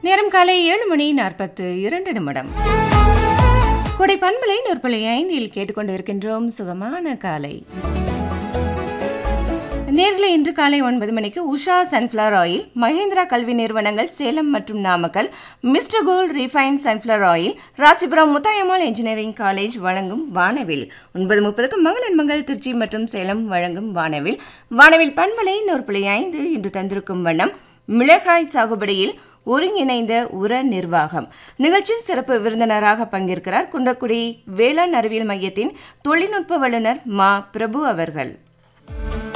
நேரம் காலை ஏழு மணி நாற்பத்து இரண்டு நிமிடம் கொடை பண்பலை நூற்பலை ஐந்தில் கேட்டுக்கொண்டு இருக்கின்றோம் சுகமான காலை நேர்களை இன்று காலை ஒன்பது மணிக்கு உஷா சன்ஃப்ளவர் ஆயில் மகேந்திரா கல்வி நிறுவனங்கள் சேலம் மற்றும் Namakkal mister gold refine sunflower oil Rasipuram Muthayammal engineering college வழங்கும் வானவில் ஒன்பது முப்பதுக்கு மங்களன் மங்கள் திருச்சி மற்றும் சேலம் வழங்கும் வானவில் வானவில் பண்பலை நூற்புள்ளி ஐந்து இன்று தந்திருக்கும் வண்ணம் மிளகாய் சாகுபடியில் ஒருங்கிணைந்த உர நிர்வாகம் நிகழ்ச்சியில் சிறப்பு விருந்தினராக பங்கேற்கிறார் குண்டக்குடி வேளாண் அறிவியல் மையத்தின் தொழில்நுட்ப வல்லுநர் மா பிரபு அவர்கள்